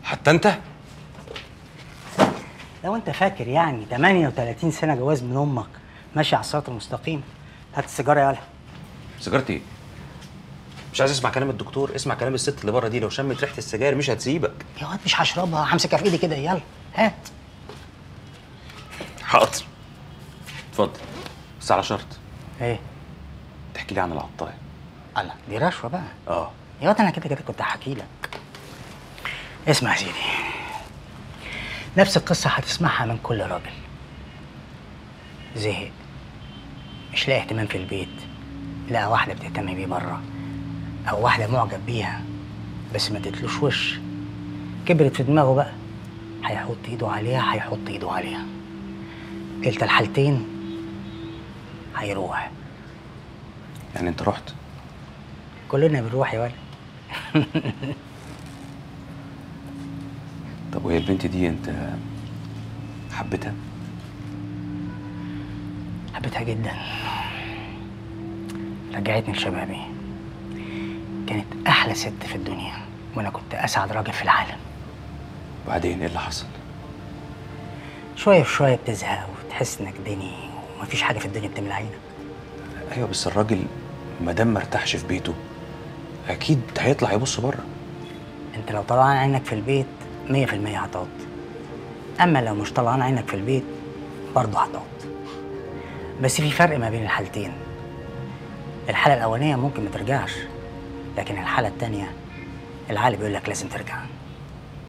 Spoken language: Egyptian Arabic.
حتى انت لو انت فاكر يعني 38 سنه جواز من امك ماشي على الصراط المستقيم هات السيجاره يالا سيجارتي مش عايز اسمع كلام الدكتور اسمع كلام الست اللي بره دي لو شمت ريحه السجاير مش هتسيبك يا واد مش هشربها همسكها في ايدي كده يلا هات حاضر اتفضل بس على شرط ايه تحكي لي عن العطايه الله دي رشوه بقى اه يا واد انا كده كده كنت هحكي لك اسمع يا سيدي نفس القصه هتسمعها من كل راجل زهق مش لاقي اهتمام في البيت لقى واحده بتهتم بيه بره او واحده معجب بيها بس ما تتلوش وش كبرت في دماغه بقى هيحط ايده عليها هيحط ايده عليها كلتا الحالتين هيروح يعني انت رحت كلنا بنروح يا ولد طب وهي البنت دي انت حبيتها حبيتها جدا رجعتني لشبابي كانت احلى ست في الدنيا وانا كنت اسعد راجل في العالم وبعدين ايه اللي حصل شويه في شويه بتزهق وتحس انك دني ومفيش حاجه في الدنيا بتملى عينك ايوه بس الراجل ما دام ما ارتاحش في بيته اكيد هيطلع يبص بره انت لو طلعان عينك في البيت مية في المية هتقعد اما لو مش طلعان عينك في البيت برضه هتقعد بس في فرق ما بين الحالتين الحالة الأولانية ممكن ما ترجعش لكن الحالة التانية العقل بيقول لك لازم ترجع